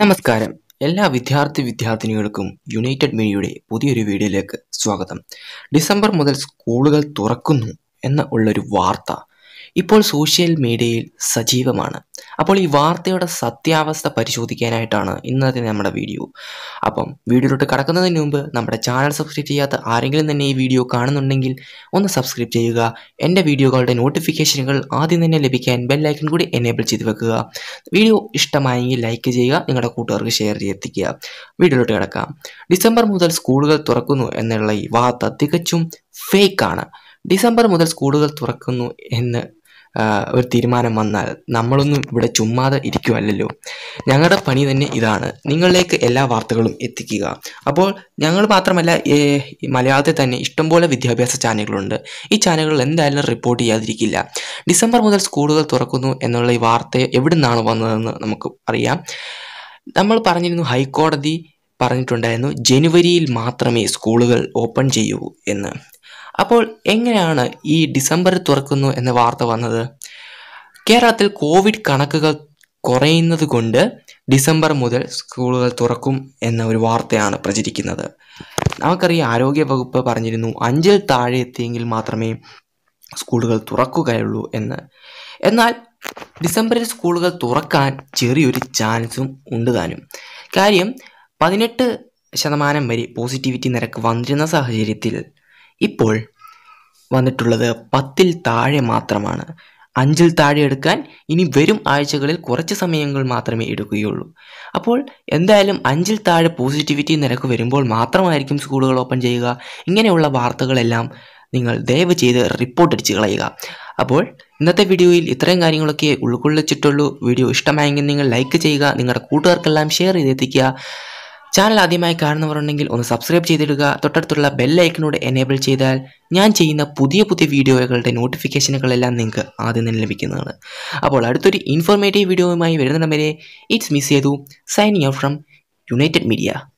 നമസ്കാരം എല്ലാ വിദ്യാർത്ഥി വിദ്യാർത്ഥിനികൾക്കും യുണൈറ്റഡ് മീഡിയയുടെ പുതിയൊരു വീഡിയോയിലേക്ക് സ്വാഗതം ഡിസംബർ മുതൽ സ്കൂളുകൾ തുറക്കുന്നു എന്ന ഉള്ളൊരു വാർത്ത ഇപ്പോൾ സോഷ്യൽ മീഡിയയിൽ സജീവമാണ് അപ്പോൾ ഈ വാർത്തയുടെ സത്യാവസ്ഥ പരിശോധിക്കാനായിട്ടാണ് ഇന്നത്തെ നമ്മുടെ വീഡിയോ അപ്പം വീഡിയോയിലോട്ട് കടക്കുന്നതിന് മുമ്പ് നമ്മുടെ ചാനൽ സബ്സ്ക്രൈബ് ചെയ്യാത്ത ആരെങ്കിലും തന്നെ ഈ വീഡിയോ കാണുന്നുണ്ടെങ്കിൽ ഒന്ന് സബ്സ്ക്രൈബ് ചെയ്യുക എൻ്റെ വീഡിയോകളുടെ നോട്ടിഫിക്കേഷനുകൾ ആദ്യം തന്നെ ലഭിക്കാൻ ബെല്ലൈക്കൺ കൂടി എനേബിൾ ചെയ്ത് വെക്കുക വീഡിയോ ഇഷ്ടമായെങ്കിൽ ലൈക്ക് ചെയ്യുക നിങ്ങളുടെ കൂട്ടുകാർക്ക് ഷെയർ ചെയ്തെത്തിക്കുക വീഡിയോയിലോട്ട് കിടക്കാം ഡിസംബർ മുതൽ സ്കൂളുകൾ തുറക്കുന്നു എന്നുള്ള ഈ വാർത്ത തികച്ചും ഫേക്കാണ് ഡിസംബർ മുതൽ സ്കൂളുകൾ തുറക്കുന്നു എന്ന് ആ, ഒരു തീരുമാനം വന്നാൽ നമ്മളൊന്നും ഇവിടെ ചുമ്മാതെ ഇരിക്കുമല്ലോ ഞങ്ങളുടെ പണി തന്നെ ഇതാണ് നിങ്ങളിലേക്ക് എല്ലാ വാർത്തകളും എത്തിക്കുക അപ്പോൾ ഞങ്ങൾ മാത്രമല്ല ഏ, ഈ മലയാളത്തിൽ തന്നെ ഇഷ്ടംപോലെ വിദ്യാഭ്യാസ ചാനലുകളുണ്ട് ഈ ചാനലുകൾ എന്തായാലും റിപ്പോർട്ട് ചെയ്യാതിരിക്കില്ല ഡിസംബർ മുതൽ സ്കൂളുകൾ തുറക്കുന്നു എന്നുള്ള ഈ വാർത്ത എവിടെ നിന്നാണ് വന്നതെന്ന് നമുക്ക് അറിയാം നമ്മൾ പറഞ്ഞിരുന്നു ഹൈക്കോടതി പറഞ്ഞിട്ടുണ്ടായിരുന്നു ജനുവരിയിൽ മാത്രമേ സ്കൂളുകൾ ഓപ്പൺ ചെയ്യൂ എന്ന് അപ്പോൾ എങ്ങനെയാണ് ഈ ഡിസംബറിൽ തുറക്കുന്നു എന്ന വാർത്ത വന്നത് കേരളത്തിൽ കോവിഡ് കണക്കുകൾ കുറയുന്നത് കൊണ്ട് ഡിസംബർ മുതൽ സ്കൂളുകൾ തുറക്കും എന്ന ഒരു വാർത്തയാണ് പ്രചരിക്കുന്നത് നമുക്കറിയാം ആരോഗ്യ വകുപ്പ് പറഞ്ഞിരുന്നു അഞ്ചിൽ താഴെ എത്തിയെങ്കിൽ മാത്രമേ സ്കൂളുകൾ തുറക്കുകയുള്ളൂ എന്ന് എന്നാൽ ഡിസംബറിൽ സ്കൂളുകൾ തുറക്കാൻ ചെറിയൊരു ചാൻസും ഉണ്ട് താനും കാര്യം പതിനെട്ട് ശതമാനം വരെ പോസിറ്റിവിറ്റി നിരക്ക് വന്നിരുന്ന സാഹചര്യത്തിൽ ഇപ്പോൾ വന്നിട്ടുള്ളത് പത്തിൽ താഴെ മാത്രമാണ് അഞ്ചിൽ താഴെ എടുക്കാൻ ഇനി വരും ആഴ്ചകളിൽ കുറച്ച് സമയങ്ങൾ മാത്രമേ എടുക്കുകയുള്ളൂ അപ്പോൾ എന്തായാലും അഞ്ചിൽ താഴെ പോസിറ്റിവിറ്റി നിരക്ക് വരുമ്പോൾ മാത്രമായിരിക്കും സ്കൂളുകൾ ഓപ്പൺ ചെയ്യുക ഇങ്ങനെയുള്ള വാർത്തകളെല്ലാം നിങ്ങൾ ദയവ് ചെയ്ത് റിപ്പോർട്ട് അടിച്ച് കളയുക അപ്പോൾ ഇന്നത്തെ വീഡിയോയിൽ ഇത്രയും കാര്യങ്ങളൊക്കെ ഉൾക്കൊള്ളിച്ചിട്ടുള്ളൂ വീഡിയോ ഇഷ്ടമായെങ്കിൽ നിങ്ങൾ ലൈക്ക് ചെയ്യുക നിങ്ങളുടെ കൂട്ടുകാർക്കെല്ലാം ഷെയർ ചെയ്തെത്തിക്കുക ചാനൽ ആദ്യമായി കാണുന്നവരുണ്ടെങ്കിൽ ഒന്ന് സബ്സ്ക്രൈബ് ചെയ്തിടുക തൊട്ടടുത്തുള്ള ബെല്ലൈക്കനോട് എനേബിൾ ചെയ്താൽ ഞാൻ ചെയ്യുന്ന പുതിയ പുതിയ വീഡിയോകളുടെ നോട്ടിഫിക്കേഷനുകളെല്ലാം നിങ്ങൾക്ക് ആദ്യം തന്നെ ലഭിക്കുന്നതാണ് അപ്പോൾ അടുത്തൊരു ഇൻഫോർമേറ്റീവ് വീഡിയോയുമായി വരുന്നിടം വരെ ഇറ്റ്സ് മിസ് ചെയ്തു signing out from United media